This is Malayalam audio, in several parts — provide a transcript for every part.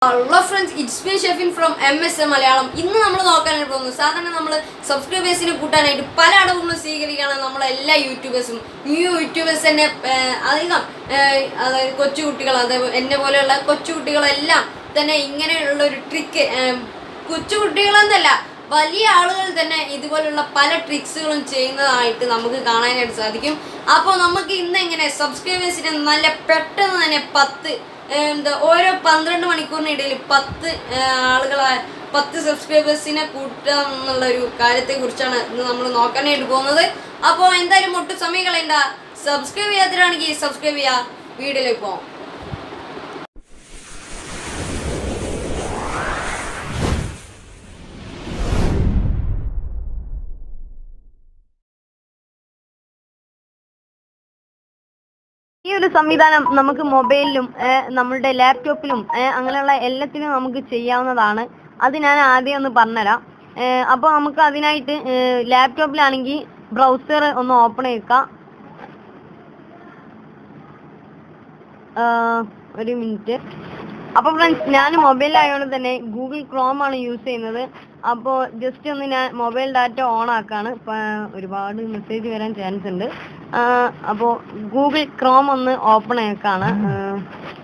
Hello friends it's me Shefin from M S A Malayalam ഇന്ന് നമ്മൾ നോക്കാനായിട്ട് പോകുന്നു സാധാരണ നമ്മൾ സബ്സ്ക്രൈബേഴ്സിനെ കൂട്ടാനായിട്ട് പല അടവുകളും സ്വീകരിക്കുകയാണ് നമ്മളെ എല്ലാ യൂട്യൂബേഴ്സും ന്യൂ യൂട്യൂബേഴ്സ് തന്നെ ഏർ, അധികം ഏർ, അതായത് കൊച്ചു കുട്ടികൾ അതേപോലെ എന്നെ പോലെയുള്ള കൊച്ചു കുട്ടികളെല്ലാം തന്നെ ഇങ്ങനെയുള്ള ഒരു ട്രിക്ക് കൊച്ചു കുട്ടികളെന്നല്ല വലിയ ആളുകൾ തന്നെ ഇതുപോലുള്ള പല ട്രിക്സുകളും ചെയ്യുന്നതായിട്ട് നമുക്ക് കാണാനായിട്ട് സാധിക്കും അപ്പോൾ നമുക്ക് ഇന്ന് എങ്ങനെ സബ്സ്ക്രൈബേഴ്സിനെ നല്ല പെട്ടെന്ന് തന്നെ പത്ത് ഏർ എന്താ ഓരോ പന്ത്രണ്ട് മണിക്കൂറിനിടയിൽ പത്ത് ഏർ ആളുകളെ പത്ത് സബ്സ്ക്രൈബേഴ്സിനെ കൂട്ടുക എന്നുള്ള ഒരു കാര്യത്തെ കുറിച്ചാണ് ഇന്ന് നമ്മൾ നോക്കാനായിട്ട് പോകുന്നത് അപ്പോൾ എന്തായാലും ഒട്ടും സമയം കളയണ്ട സബ്സ്ക്രൈബ് ചെയ്യാത്തവരാണെങ്കിൽ സബ്സ്ക്രൈബ് ചെയ്യുക വീഡിയോയിലേക്ക് പോകാം ഈ ഒരു സംവിധാനം നമുക്ക് മൊബൈലിലും ഏഹ്, നമ്മളുടെ ലാപ്ടോപ്പിലും ഏഹ്, അങ്ങനെയുള്ള എല്ലാത്തിലും നമുക്ക് ചെയ്യാവുന്നതാണ് അത് ഞാൻ ആദ്യം ഒന്ന് പറഞ്ഞുതരാം ഏഹ്, അപ്പോൾ നമുക്ക് അതിനായിട്ട് ഏഹ്, ലാപ്ടോപ്പിലാണെങ്കിൽ ബ്രൗസർ ഒന്ന് ഓപ്പൺ ചെയ്യിക്കാം ആഹ്, ഒരു മിനിറ്റ് അപ്പോൾ ഫ്രണ്ട്സ് ഞാൻ മൊബൈലായതുകൊണ്ട് തന്നെ ഗൂഗിൾ ക്രോം ആണ് യൂസ് ചെയ്യുന്നത് അപ്പോൾ ജസ്റ്റ് ഒന്ന് ഞാൻ മൊബൈൽ ഡാറ്റ ഓൺ ആക്കാണ് ഇപ്പം ഒരുപാട് മെസ്സേജ് വരാൻ ചാൻസ് ഉണ്ട് അപ്പോൾ ഗൂഗിൾ ക്രോം ഒന്ന് ഓപ്പൺ ആക്കാണ് ആഹ്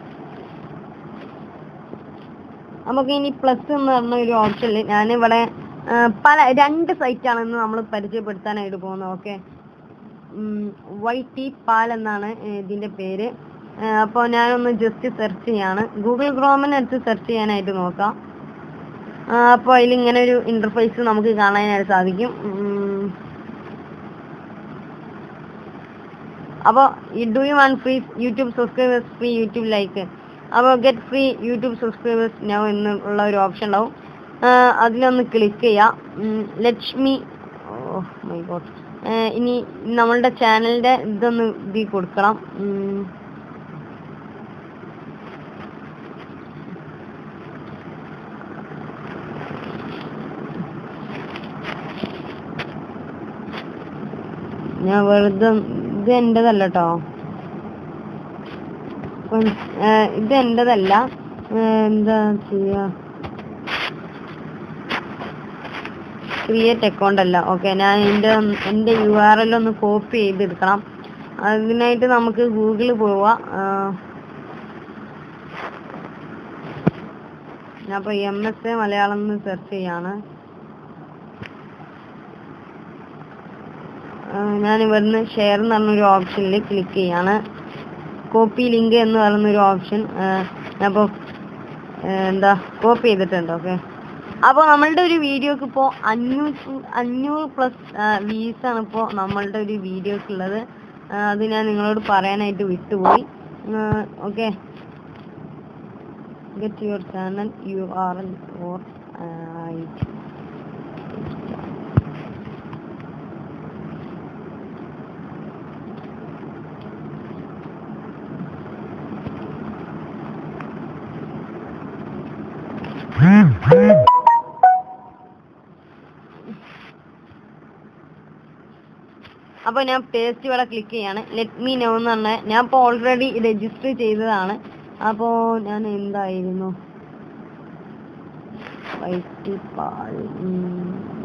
നമുക്ക് ഇനി പ്ലസ് എന്ന് പറഞ്ഞ ഒരു ഓപ്ഷനിൽ ഞാനിവിടെ ആഹ് പല രണ്ട് സൈറ്റാണ് ഇന്ന് നമ്മൾ പരിചയപ്പെടുത്താനായിട്ട് പോകുന്നത് ഓക്കെ വൈ ടി പാൽ എന്നാണ് ഏഹ് ഇതിന്റെ പേര് അപ്പോൾ ഞാനൊന്ന് ജസ്റ്റ് സെർച്ച് ചെയ്യാണ് ഗൂഗിൾ ക്രോമിനടുത്ത് സെർച്ച് ചെയ്യാനായിട്ട് നോക്കാം അപ്പോൾ അതിൽ ഇങ്ങനെ ഒരു ഇന്റർഫേസ് നമുക്ക് കാണാനായിട്ട് സാധിക്കും ഉം. അപ്പോൾ do you want free YouTube subscribers free YouTube like അപ്പോൾ get free YouTube subscribers now എന്നുള്ള ഒരു ഓപ്ഷൻ ഉണ്ടാവും ആഹ് അതിലൊന്ന് ക്ലിക്ക് ചെയ്യാം ഉം, ലക്ഷ്മി ഓ മൈ ഗോഡ് ഇനി നമ്മളുടെ ചാനലിന്റെ ഇതൊന്ന് ഇതിൽ കൊടുക്കണം ഉം. ഞാൻ വെറുതെ ഇത് എന്റേതല്ല കേട്ടോ ഇത് എന്റേതല്ല ഏഹ് എന്താ ചെയ്യാ ക്രിയേറ്റ് അക്കൗണ്ട് അല്ല ഓക്കെ ഞാൻ എൻ്റെ എൻ്റെ യു ആർ എൽ ഒന്ന് കോപ്പി ചെയ്തെടുക്കണം അതിനായിട്ട് നമുക്ക് ഗൂഗിളിൽ പോവാ ഞാൻ അപ്പോൾ എം എസ് എ മലയാളം എന്ന് സെർച്ച് ചെയ്യാണ് ഞാൻ ഇവിടുന്ന് ഷെയർ എന്ന് പറഞ്ഞൊരു ഓപ്ഷനിൽ ക്ലിക്ക് ചെയ്യാണ് കോപ്പി ലിങ്ക് എന്ന് പറയുന്നൊരു ഓപ്ഷൻ അപ്പോൾ എന്താ കോപ്പി ചെയ്തിട്ടുണ്ട് ഓക്കെ അപ്പോൾ നമ്മളുടെ ഒരു വീഡിയോക്ക് ഇപ്പോൾ അഞ്ഞൂറ് അഞ്ഞൂറ് പ്ലസ് വ്യൂസ് ആണ് ഇപ്പോൾ നമ്മളുടെ ഒരു വീഡിയോക്ക് ഉള്ളത് ആ, അത് ഞാൻ നിങ്ങളോട് പറയാനായിട്ട് വിട്ടുപോയി okay get your channel U R L or അപ്പോൾ ഞാൻ പേസ്റ്റ് ഇവിടെ ക്ലിക്ക് ചെയ്യാണ് ലെറ്റ് മീ നോ എന്ന് പറഞ്ഞ ഞാൻ ഇപ്പോൾ ഓൾറെഡി രജിസ്റ്റർ ചെയ്തതാണ് അപ്പോൾ ഞാൻ എന്തായിരുന്നു വൈറ്റിപ്പാൽ ഉം.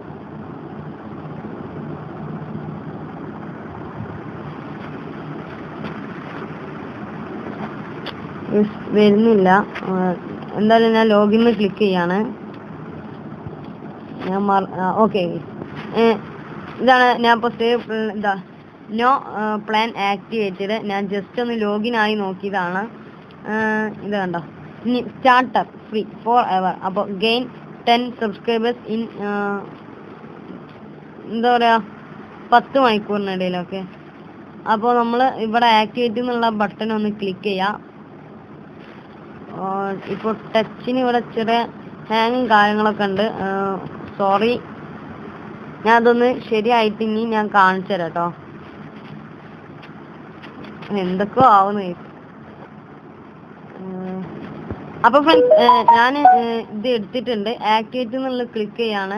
Yes, വരുന്നില്ല ആ, എന്തായാലും ഞാൻ ലോഗിൻ ക്ലിക്ക് ചെയ്യാണ് ഞാൻ ഓക്കെ ഇതാണ് ഞാൻ ഇപ്പോൾ സേവ് ഇതാ നോ പ്ലാൻ ആക്ടിവേറ്റഡ് ഞാൻ ജസ്റ്റ് ഒന്ന് ലോഗിൻ ആയി നോക്കിയതാണ് ഏഹ് ഇത് കണ്ടോ ഇനി സ്റ്റാർട്ടർ ഫ്രീ ഫോർ എവർ അപ്പോൾ ഗെയിൻ ടെൻ സബ്സ്ക്രൈബേഴ്സ് ഇൻ എന്താ പറയുക പത്ത് മണിക്കൂറിനിടയിലൊക്കെ അപ്പോൾ നമ്മൾ ഇവിടെ ആക്ടിവേറ്റ് എന്നുള്ള ബട്ടൺ ഒന്ന് ക്ലിക്ക് ചെയ്യാം ഇപ്പോൾ ടച്ചിന് ഇവിടെ ചെറിയ ഹാങ്ങും കാര്യങ്ങളൊക്കെ ഉണ്ട് സോറി ഞാൻ അതൊന്ന് ശരിയായിട്ട് ഇനി ഞാൻ കാണിച്ചു തരാം കേട്ടോ എന്തൊക്കെയോ ആവുന്നു അപ്പൊ ഫ്രണ്ട്സ് ഞാൻ ഇത് എടുത്തിട്ടുണ്ട് ആക്ടിവേറ്റ് എന്നുള്ള ക്ലിക്ക് ചെയ്യാണ്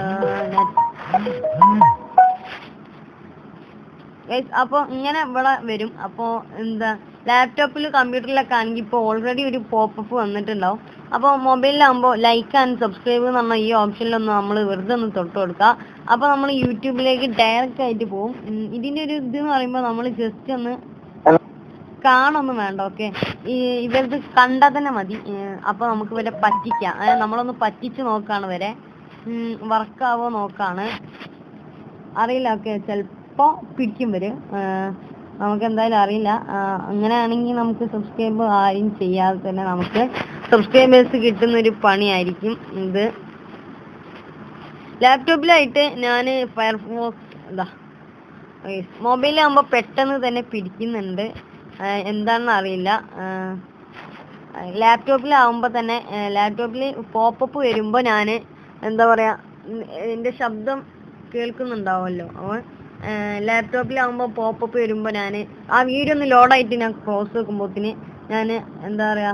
ഗൈസ് അപ്പോൾ ഇങ്ങനെ ഇവിടെ വരും അപ്പോൾ എന്താ ലാപ്ടോപ്പിൽ കമ്പ്യൂട്ടറിലൊക്കെ ആണെങ്കിൽ ഇപ്പോൾ ഓൾറെഡി ഒരു പോപ്പപ്പ് വന്നിട്ടുണ്ടാവും അപ്പോൾ മൊബൈലിലാകുമ്പോൾ ലൈക്ക് ആൻഡ് സബ്സ്ക്രൈബ് എന്ന് പറഞ്ഞ ഈ ഓപ്ഷനിലൊന്ന് നമ്മൾ വെറുതെ ഒന്ന് തൊട്ട് കൊടുക്കുക അപ്പോൾ നമ്മൾ യൂട്യൂബിലേക്ക് ഡയറക്റ്റ് ആയിട്ട് പോകും ഉം, ഇതിൻ്റെ ഒരു ഇത് എന്ന് പറയുമ്പോൾ നമ്മൾ ജസ്റ്റ് ഒന്ന് കാണൊന്നും വേണ്ട ഓക്കെ ഈ ഇവരത് കണ്ടാൽ തന്നെ മതി ഏർ അപ്പൊ നമുക്ക് ഇവരെ പറ്റിക്കാം അതായത് നമ്മളൊന്ന് പറ്റിച്ച് നോക്കാണ് വരെ വർക്കാവോ നോക്കാണ് അറിയില്ല ഓക്കെ ചിലപ്പോ പിടിക്കും വരും ഏർ നമുക്ക് എന്തായാലും അറിയില്ല ആ, അങ്ങനെയാണെങ്കിൽ നമുക്ക് സബ്സ്ക്രൈബ് ആരും ചെയ്യാതെ തന്നെ നമുക്ക് സബ്സ്ക്രൈബേഴ്സ് കിട്ടുന്ന ഒരു പണിയായിരിക്കും ഇത് ലാപ്ടോപ്പിലായിട്ട് ഞാൻ ഫയർഫോക്സ് എന്താ മൊബൈലാകുമ്പോൾ പെട്ടെന്ന് തന്നെ പിടിക്കുന്നുണ്ട് ആഹ് എന്താണെന്ന് അറിയില്ല ലാപ്ടോപ്പിലാവുമ്പോൾ തന്നെ ലാപ്ടോപ്പിൽ പോപ്പപ്പ് വരുമ്പോൾ ഞാൻ എന്താ പറയാ ഉം, എൻ്റെ ശബ്ദം കേൾക്കുന്നുണ്ടാവുമല്ലോ അപ്പോൾ ലാപ്ടോപ്പിലാവുമ്പോൾ പോപ്പപ്പ് വരുമ്പോൾ ഞാൻ ആ വീഡിയോ ഒന്ന് ലോഡായിട്ട് ഞാൻ ക്രോസ് വെക്കുമ്പോത്തിന് ഞാൻ എന്താ പറയാ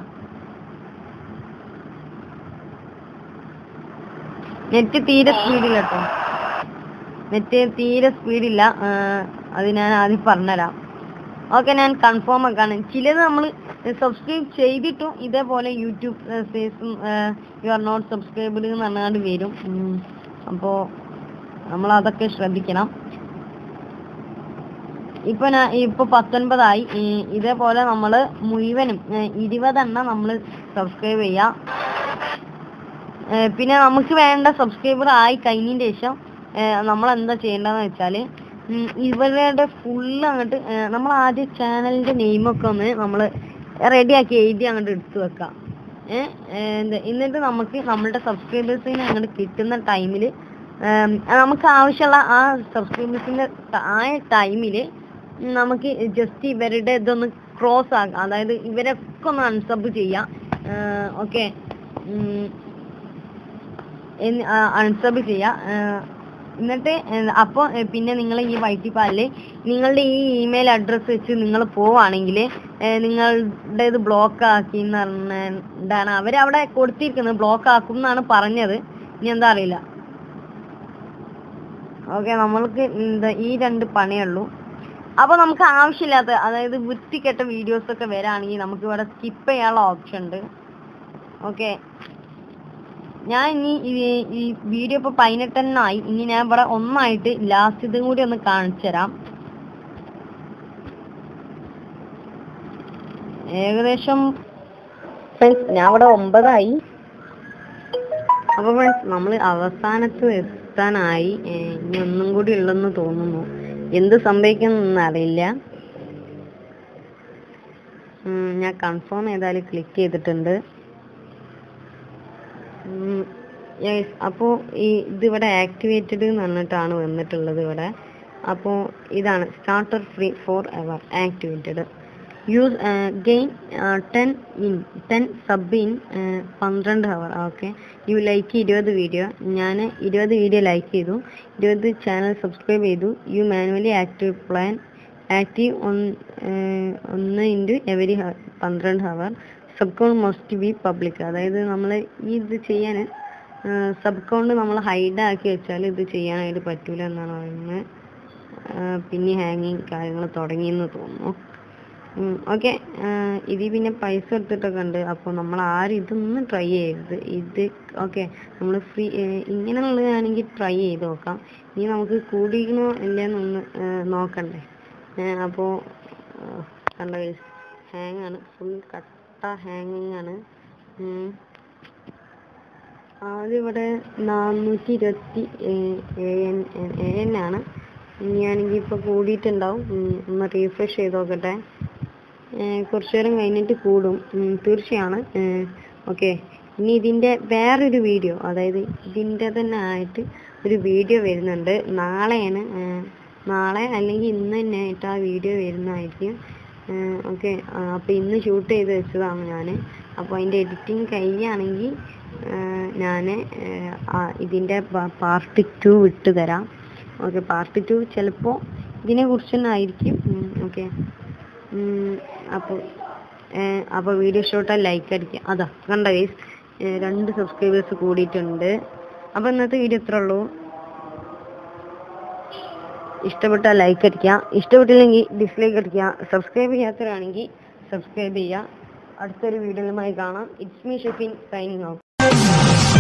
നെറ്റ് തീരെ സ്പീഡില്ല കേട്ടോ നെറ്റ് തീരെ സ്പീഡില്ല അത് ഞാൻ ആദ്യം പറഞ്ഞുതരാം ഓക്കെ ഞാൻ കൺഫേം ആക്കാണ് ചിലത് നമ്മൾ സബ്സ്ക്രൈബ് ചെയ്തിട്ടും ഇതേപോലെ യൂട്യൂബ് ഫേസും യു ആർ നോട്ട് സബ്സ്ക്രൈബിൾ എന്ന് പറഞ്ഞാണ്ട് വരും ഉം. അപ്പോ നമ്മൾ അതൊക്കെ ശ്രദ്ധിക്കണം ഇപ്പൊ ഞാൻ ഇപ്പൊ പത്തൊൻപതായി ഈ ഇതേപോലെ നമ്മൾ മുഴുവനും ഏർ ഇരുപതെണ്ണം നമ്മൾ സബ്സ്ക്രൈബ് ചെയ്യാം ഏർ പിന്നെ നമുക്ക് വേണ്ട സബ്സ്ക്രൈബർ ആയി കഴിഞ്ഞതിന് ശേഷം നമ്മൾ എന്താ ചെയ്യേണ്ടതെന്ന് വെച്ചാൽ ഇവരുടെ ഫുള്ള് അങ്ങോട്ട് നമ്മൾ ആദ്യം ചാനലിന്റെ നെയിമൊക്കെ ഒന്ന് നമ്മൾ റെഡിയാക്കി എഴുതി അങ്ങോട്ട് എടുത്തു വെക്കാം ഏഹ് എന്ത് എന്നിട്ട് നമുക്ക് നമ്മളുടെ സബ്സ്ക്രൈബേഴ്സിന് അങ്ങോട്ട് കിട്ടുന്ന ടൈമിൽ നമുക്ക് ആവശ്യമുള്ള ആ സബ്സ്ക്രൈബേഴ്സിന്റെ ആ ടൈമിൽ നമുക്ക് ജസ്റ്റ് ഇവരുടെ ഇതൊന്ന് ക്രോസ് ആക്കാം അതായത് ഇവരൊക്കെ ഒന്ന് അൺസബ് ചെയ്യാം ഓക്കെ അൺസബ് ചെയ്യാം ഏർ എന്നിട്ട് അപ്പോൾ പിന്നെ നിങ്ങൾ ഈ വൈറ്റിപ്പാലില് നിങ്ങളുടെ ഈ ഇമെയിൽ അഡ്രസ്സ് വെച്ച് നിങ്ങൾ പോവാണെങ്കിൽ നിങ്ങളുടെ ഇത് ബ്ലോക്ക് ആക്കി എന്ന് പറഞ്ഞാണ് അവരവിടെ കൊടുത്തിരിക്കുന്നത് ബ്ലോക്ക് ആക്കും എന്നാണ് പറഞ്ഞത് ഇനി എന്താ അറിയില്ല ഓക്കെ നമ്മൾക്ക് എന്താ ഈ രണ്ട് പണിയുള്ളൂ അപ്പോൾ നമുക്ക് ആവശ്യമില്ലാത്ത അതായത് വൃത്തികെട്ട വീഡിയോസ് ഒക്കെ വരാണെങ്കിൽ നമുക്ക് ഇവിടെ സ്കിപ്പ് ചെയ്യാനുള്ള ഓപ്ഷൻ ഉണ്ട് ഓക്കെ ഞാൻ ഇനി ഈ- ഈ വീഡിയോ ഇപ്പൊ പതിനെട്ടെണ്ണായി ഇനി ഞാൻ ഇവിടെ ഒന്നായിട്ട് ലാസ്റ്റ് ഇതും കൂടി ഒന്ന് കാണിച്ചു തരാം ഏകദേശം ഫ്രണ്ട്സ് ഞാൻ ഇവിടെ ഒമ്പതായി അപ്പൊ ഫ്രണ്ട്സ് നമ്മൾ അവസാനത്ത് എത്താനായി ഏ, ഇനി ഒന്നും കൂടി ഉള്ളെന്ന് തോന്നുന്നു എന്ത് സംഭവിക്കുന്നൊന്നും അറിയില്ല ഉം, ഞാൻ കൺഫേം ചെയ്താൽ ക്ലിക്ക് ചെയ്തിട്ടുണ്ട് യെസ് അപ്പോൾ ഈ ഇതിവിടെ ആക്ടിവേറ്റഡ് എന്ന് പറഞ്ഞിട്ടാണ് വന്നിട്ടുള്ളത് ഇവിടെ അപ്പോൾ ഇതാണ് starter free forever activated use gain ten in ten sub in പന്ത്രണ്ട് ഹവർ ഓക്കെ യു ലൈക്ക് ഇരുപത് വീഡിയോ ഞാൻ ഇരുപത് വീഡിയോ ലൈക്ക് ചെയ്തു ഇരുപത് ചാനൽ സബ്സ്ക്രൈബ് ചെയ്തു you manually active plan active ഒന്ന് ഇൻറ്റു എവരി പന്ത്രണ്ട് hour sub count must be public അതായത് നമ്മൾ ഈ ഇത് ചെയ്യാൻ സബ് കൗണ്ട് നമ്മൾ ഹൈഡ് ആക്കി വെച്ചാൽ ഇത് ചെയ്യാനായിട്ട് പറ്റൂല എന്നാണ് പറയുന്നത് ആഹ് പിന്നെ ഹാങ്ങിങ് കാര്യങ്ങൾ തുടങ്ങിയെന്ന് തോന്നുന്നു ഓക്കെ ഇതിൽ പിന്നെ പൈസ എടുത്തിട്ടൊക്കെ ഉണ്ട് അപ്പോൾ നമ്മൾ ആരും ഇതൊന്നും ട്രൈ ചെയ്യരുത് ഇത് ഓക്കെ നമ്മൾ ഫ്രീ ഇങ്ങനെയുള്ളതാണെങ്കിൽ ട്രൈ ചെയ്ത് നോക്കാം ഇനി നമുക്ക് കൂടിക്കണോ ഇല്ലെന്നൊന്ന് ആഹ് നോക്കണ്ടേ അപ്പോൾ കണ്ട ഹാങ് ആണ് ഫുൾ കട്ട ഹാങ്ങിങ് ആണ് ഉം. ആദ്യം ഇവിടെ നാനൂറ്റി ഇരുപത്തി എൻ ആണ് ഇനിയാണെങ്കിൽ ഇപ്പോൾ കൂടിയിട്ടുണ്ടാവും ഉം, ഒന്ന് റീഫ്രഷ് ചെയ്ത് നോക്കട്ടെ ഏർ കുറച്ച് നേരം കഴിഞ്ഞിട്ട് കൂടും ഉം, തീർച്ചയാണ് ഓക്കെ ഇനി ഇതിൻ്റെ വേറൊരു വീഡിയോ അതായത് ഇതിൻ്റെ തന്നെ ആയിട്ട് ഒരു വീഡിയോ വരുന്നുണ്ട് നാളെയാണ് ഏർ നാളെ അല്ലെങ്കിൽ ഇന്ന് തന്നെ ആയിട്ട് ആ വീഡിയോ വരുന്നതായിരിക്കും ഓക്കെ അപ്പോൾ ഇന്ന് ഷൂട്ട് ചെയ്ത് വെച്ചതാണ് ഞാൻ അപ്പോൾ അതിൻ്റെ എഡിറ്റിംഗ് കഴിയുകയാണെങ്കിൽ ഞാൻ ഇതിൻ്റെ പാർട്ട് ടു വിട്ട് തരാം ഓക്കെ പാർട്ട് ടു ചിലപ്പോൾ ഇതിനെ കുറിച്ച് തന്നെ ആയിരിക്കും ഓക്കെ അപ്പോൾ അപ്പോൾ വീഡിയോ ഇഷ്ടപ്പെട്ടാൽ ലൈക്ക് അടിക്കുക അതാ കണ്ട ഗൈസ് രണ്ട് സബ്സ്ക്രൈബേഴ്സ് കൂടിയിട്ടുണ്ട് അപ്പോൾ ഇന്നത്തെ വീഡിയോ ഇത്രേ ഉള്ളൂ ഇഷ്ടപ്പെട്ടാൽ ലൈക്ക് അടിക്കുക ഇഷ്ടപ്പെട്ടില്ലെങ്കിൽ ഡിസ്ലൈക്ക് അടിക്കുക സബ്സ്ക്രൈബ് ചെയ്യാത്തവരാണെങ്കിൽ സബ്സ്ക്രൈബ് ചെയ്യുക അടുത്തൊരു വീഡിയോയുമായി കാണാം it's me Shefin signing out